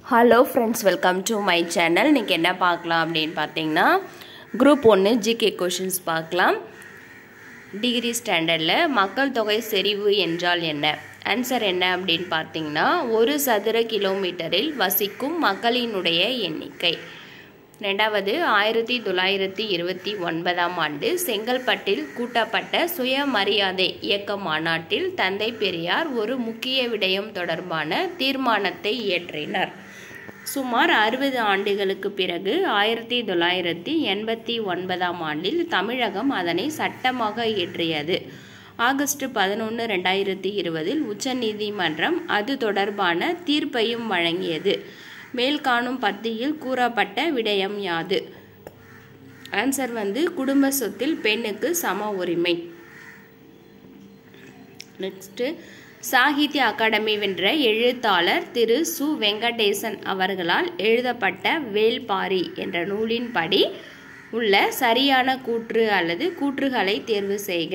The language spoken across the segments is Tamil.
hello friends welcome to my channel இன்றைக்கி என்ன பார்க்கலாம் அப்படின்னு பார்த்தீங்கன்னா குரூப் ஒன்று ஜிகே கொஷின்ஸ் பார்க்கலாம் டிகிரி ஸ்டாண்டர்டில் மக்கள் தொகை செறிவு என்றால் என்ன ஆன்சர் என்ன அப்படின்னு பார்த்தீங்கன்னா ஒரு சதுர கிலோமீட்டரில் வசிக்கும் மக்களினுடைய எண்ணிக்கை ரெண்டாவது ஆயிரத்தி தொள்ளாயிரத்தி இருபத்தி ஒன்பதாம் ஆண்டு செங்கல்பட்டில் கூட்டப்பட்ட சுயமரியாதை இயக்க மாநாட்டில் தந்தை பெரியார் ஒரு முக்கிய விடயம் தொடர்பான தீர்மானத்தை இயற்றினார் சுமார் அறுபது ஆண்டுகளுக்கு பிறகு ஆயிரத்தி தொள்ளாயிரத்தி எண்பத்தி ஒன்பதாம் ஆண்டில் தமிழகம் அதனை சட்டமாக இயற்றியது ஆகஸ்ட் பதினொன்று ரெண்டாயிரத்தி இருபதில் உச்சநீதிமன்றம் அது தொடர்பான தீர்ப்பையும் வழங்கியது மேல்காணும் பத்தியில் கூறப்பட்ட விடயம் யாது ஆன்சர் வந்து குடும்ப சொத்தில் பெண்ணுக்கு சம உரிமை நெக்ஸ்ட்டு சாகித்ய அகாடமி வென்ற எழுத்தாளர் திரு சு வெங்கடேசன் அவர்களால் எழுதப்பட்ட வேல்பாரி என்ற நூலின்படி உள்ள சரியான கூற்று அல்லது கூற்றுகளை தேர்வு செய்க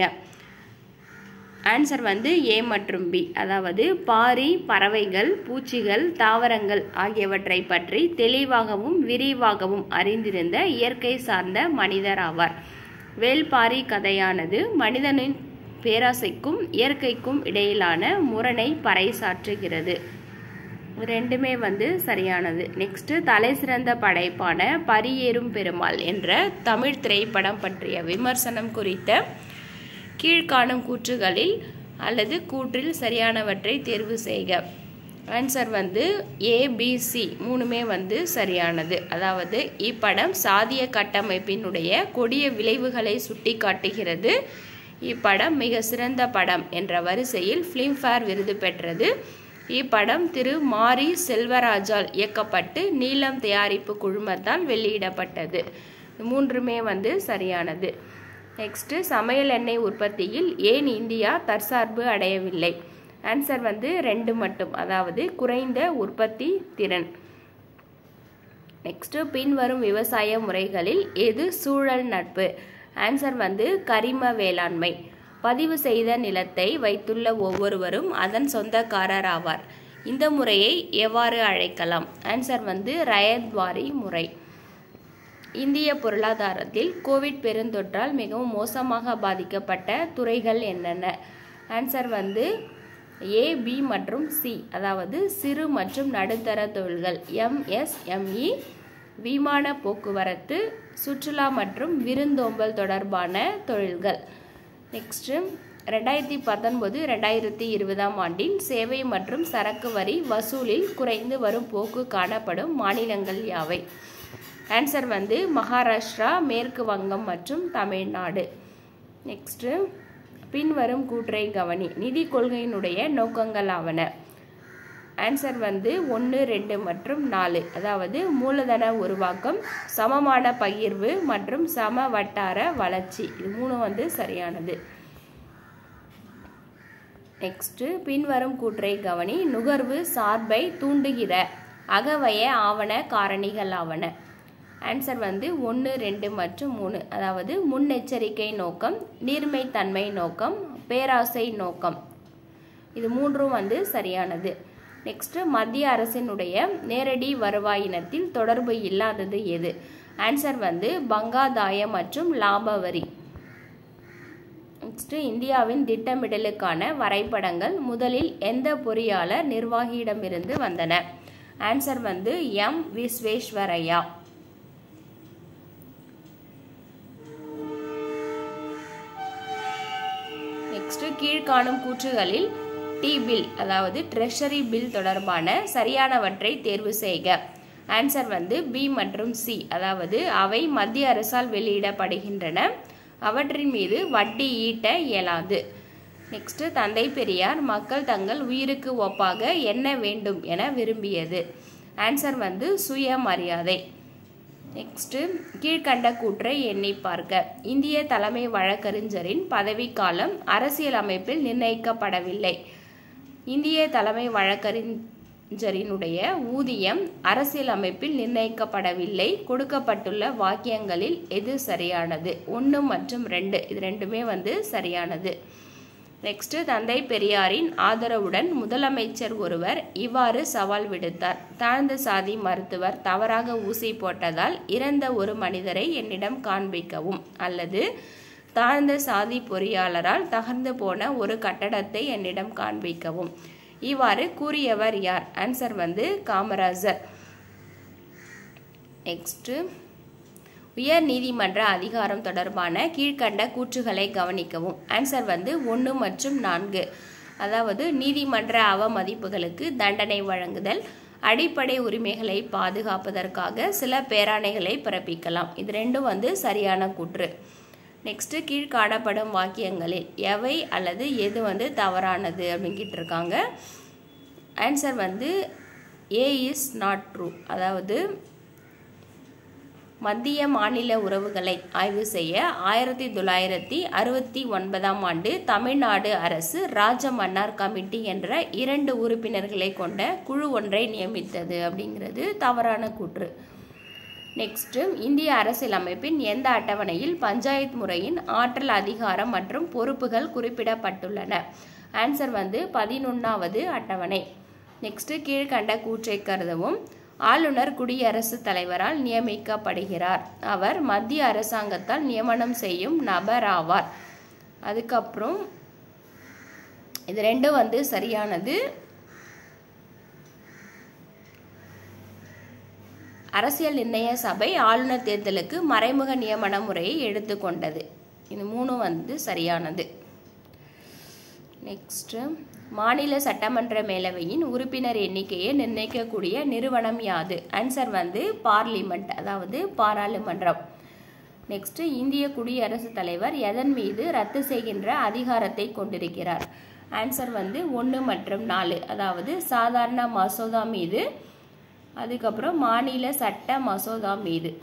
ஆன்சர் வந்து ஏ மற்றும் பி அதாவது பாரி பறவைகள் பூச்சிகள் தாவரங்கள் ஆகியவற்றை பற்றி தெளிவாகவும் விரிவாகவும் அறிந்திருந்த இயற்கை சார்ந்த மனிதர் ஆவார் வேல்பாரி கதையானது மனிதனின் பேராசைக்கும் இயற்கைக்கும் இடையிலான முரணை பறைசாற்றுகிறது ரெண்டுமே வந்து சரியானது நெக்ஸ்ட் தலை சிறந்த படைப்பான பரியேறும் பெருமாள் என்ற தமிழ் திரைப்படம் பற்றிய விமர்சனம் குறித்த கீழ்காணும் கூற்றுகளில் அல்லது கூற்றில் சரியானவற்றை தேர்வு செய்க ஆன்சர் வந்து ஏபிசி மூணுமே வந்து சரியானது அதாவது இப்படம் சாதிய கட்டமைப்பினுடைய கொடிய விளைவுகளை சுட்டி காட்டுகிறது இப்படம் மிக சிறந்த படம் என்ற வரிசையில் ஃபிலிம்ஃபேர் விருது பெற்றது இப்படம் திரு மாரி செல்வராஜால் இயக்கப்பட்டு நீலம் தயாரிப்பு குழுமத்தால் வெளியிடப்பட்டது மூன்றுமே வந்து சரியானது நெக்ஸ்ட்டு சமையல் எண்ணெய் உற்பத்தியில் ஏன் இந்தியா தற்சார்பு அடையவில்லை ஆன்சர் வந்து ரெண்டு மட்டும் அதாவது குறைந்த உற்பத்தி திறன் நெக்ஸ்ட்டு பின்வரும் விவசாய முறைகளில் எது சூழல் நட்பு ஆன்சர் வந்து கரிம வேளாண்மை பதிவு செய்த நிலத்தை வைத்துள்ள ஒவ்வொருவரும் அதன் சொந்தக்காரர் ஆவார் இந்த முறையை எவ்வாறு அழைக்கலாம் ஆன்சர் வந்து ரயத்வாரி முறை இந்திய பொருளாதாரத்தில் கோவிட் பெருந்தொற்றால் மிகவும் மோசமாக பாதிக்கப்பட்ட துறைகள் என்னென்ன ஆன்சர் வந்து ஏ பி மற்றும் சி அதாவது சிறு மற்றும் நடுத்தர தொழில்கள் எம்எஸ்எம்இ விமான போக்குவரத்து சுற்றுலா மற்றும் விருந்தோம்பல் தொடர்பான தொழில்கள் நெக்ஸ்ட்டு ரெண்டாயிரத்தி பத்தொன்பது ரெண்டாயிரத்தி இருபதாம் ஆண்டின் சேவை மற்றும் சரக்கு வரி வசூலில் குறைந்து வரும் போக்கு காணப்படும் மாநிலங்கள் யாவை ஆன்சர் வந்து மகாராஷ்டிரா மேற்கு வங்கம் மற்றும் தமிழ்நாடு நெக்ஸ்ட்டு பின்வரும் கூற்றை கவனி நிதி கொள்கையினுடைய நோக்கங்கள் ஆவன ஆன்சர் வந்து ஒன்று ரெண்டு மற்றும் நாலு அதாவது மூலதன உருவாக்கம் சமமான பகிர்வு மற்றும் சம வட்டார வளர்ச்சி இது மூணு வந்து சரியானது நெக்ஸ்ட்டு பின்வரும் கூற்றை கவனி நுகர்வு சார்பை தூண்டுகிற அகவய ஆவண காரணிகள் ஆவன ஆன்சர் வந்து ஒன்று ரெண்டு மற்றும் மூணு அதாவது முன்னெச்சரிக்கை நோக்கம் நீர்மைத்தன்மை நோக்கம் பேராசை நோக்கம் இது மூன்றும் வந்து சரியானது நெக்ஸ்ட்டு மத்திய அரசினுடைய நேரடி வருவாயினத்தில் தொடர்பு இல்லாதது எது ஆன்சர் வந்து பங்காதாய மற்றும் லாப வரி நெக்ஸ்ட்டு இந்தியாவின் திட்டமிடலுக்கான வரைபடங்கள் முதலில் எந்த பொறியாளர் நிர்வாகியிடமிருந்து வந்தன ஆன்சர் வந்து எம் விஸ்வேஸ்வரையா நெக்ஸ்ட் கீழ்காணும் கூற்றுகளில் டி பில் அதாவது ட்ரெஷரி பில் தொடர்பான சரியானவற்றை தேர்வு செய்க ஆன்சர் வந்து பி மற்றும் சி அதாவது அவை மத்திய அரசால் வெளியிடப்படுகின்றன அவற்றின் மீது வட்டி ஈட்ட இயலாது நெக்ஸ்ட் தந்தை பெரியார் மக்கள் தங்கள் உயிருக்கு ஒப்பாக என்ன வேண்டும் என விரும்பியது ஆன்சர் வந்து சுயமரியாதை நெக்ஸ்ட்டு கீழ்கண்ட கூற்றை எண்ணி பார்க்க இந்திய தலைமை வழக்கறிஞரின் பதவிக்காலம் அரசியல் அமைப்பில் நிர்ணயிக்கப்படவில்லை இந்திய தலைமை வழக்கறிஞரினுடைய ஊதியம் அரசியல் அமைப்பில் நிர்ணயிக்கப்படவில்லை கொடுக்கப்பட்டுள்ள வாக்கியங்களில் எது சரியானது ஒன்று மற்றும் ரெண்டு இது ரெண்டுமே வந்து சரியானது நெக்ஸ்ட் தந்தை பெரியாரின் ஆதரவுடன் முதலமைச்சர் ஒருவர் இவ்வாறு சவால் விடுத்தார் தாழ்ந்த சாதி மருத்துவர் தவறாக ஊசி போட்டதால் இறந்த ஒரு மனிதரை என்னிடம் காண்பிக்கவும் அல்லது தாழ்ந்த சாதி பொறியாளரால் தகர்ந்து போன ஒரு கட்டடத்தை என்னிடம் காண்பிக்கவும் இவ்வாறு கூறியவர் யார் ஆன்சர் வந்து காமராஜர் நெக்ஸ்ட்டு உயர் நீதிமன்ற அதிகாரம் தொடர்பான கீழ்கண்ட கூற்றுகளை கவனிக்கவும் ஆன்சர் வந்து ஒன்று மற்றும் நான்கு அதாவது நீதிமன்ற அவமதிப்புகளுக்கு தண்டனை வழங்குதல் அடிப்படை உரிமைகளை பாதுகாப்பதற்காக சில பேராணைகளை பிறப்பிக்கலாம் இது ரெண்டும் வந்து சரியான கூற்று நெக்ஸ்ட்டு கீழ்காணப்படும் வாக்கியங்களில் எவை அல்லது எது வந்து தவறானது அப்படிங்கிட்டு இருக்காங்க ஆன்சர் வந்து ஏ இஸ் நாட் ட்ரூ அதாவது மத்திய மாநில உறவுகளை ஆய்வு செய்ய ஆயிரத்தி தொள்ளாயிரத்தி அறுபத்தி ஒன்பதாம் ஆண்டு தமிழ்நாடு அரசு ராஜமன்னார் கமிட்டி என்ற இரண்டு உறுப்பினர்களை கொண்ட குழு ஒன்றை நியமித்தது அப்படிங்கிறது தவறான கூற்று நெக்ஸ்ட்டு இந்திய அரசியலமைப்பின் எந்த அட்டவணையில் பஞ்சாயத் முறையின் ஆற்றல் அதிகாரம் மற்றும் பொறுப்புகள் குறிப்பிடப்பட்டுள்ளன ஆன்சர் வந்து பதினொன்றாவது அட்டவணை நெக்ஸ்ட்டு கீழ்கண்ட கூற்றை கருதவும் ஆளுநர் குடியரசுத் தலைவரால் நியமிக்கப்படுகிறார் அவர் மத்திய அரசாங்கத்தால் நியமனம் செய்யும் நபர் ஆவார் அதுக்கப்புறம் இது ரெண்டும் வந்து சரியானது அரசியல் நிர்ணய சபை ஆளுநர் தேர்தலுக்கு மறைமுக நியமன முறையை எடுத்துக்கொண்டது இது மூணும் வந்து சரியானது நெக்ஸ்ட்டு மாநில சட்டமன்ற மேலவையின் உறுப்பினர் எண்ணிக்கையை நிர்ணயிக்கக்கூடிய நிறுவனம் யாது ஆன்சர் வந்து பார்லிமெண்ட் அதாவது பாராளுமன்றம் நெக்ஸ்ட்டு இந்திய குடியரசுத் தலைவர் எதன் மீது ரத்து செய்கின்ற அதிகாரத்தை கொண்டிருக்கிறார் ஆன்சர் வந்து ஒன்று மற்றும் நாலு அதாவது சாதாரண மசோதா மீது அதுக்கப்புறம் மாநில சட்ட மசோதா மீது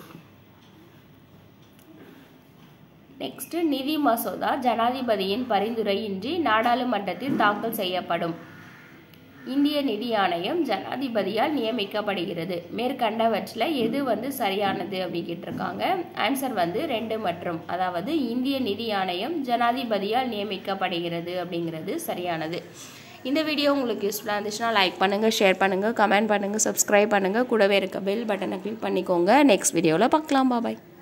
நெக்ஸ்ட் நிதி மசோதா ஜனாதிபதியின் பரிந்துரையின்றி நாடாளுமன்றத்தில் தாக்கல் செய்யப்படும் இந்திய நிதி ஆணையம் ஜனாதிபதியால் நியமிக்கப்படுகிறது மேற்கண்டவற்றில் எது வந்து சரியானது அப்படின்னு இருக்காங்க ஆன்சர் வந்து ரெண்டு மற்றும் அதாவது இந்திய நிதி ஆணையம் ஜனாதிபதியால் நியமிக்கப்படுகிறது அப்படிங்கிறது சரியானது இந்த வீடியோ உங்களுக்கு யூஸ்ஃபுல்லாக இருந்துச்சுன்னா லைக் பண்ணுங்கள் ஷேர் பண்ணுங்கள் கமெண்ட் பண்ணுங்கள் சப்ஸ்கிரைப் பண்ணுங்கள் கூடவே இருக்க பெல் பட்டனை கிளிக் பண்ணிக்கோங்க நெக்ஸ்ட் வீடியோவில் பார்க்கலாம் பாபாய்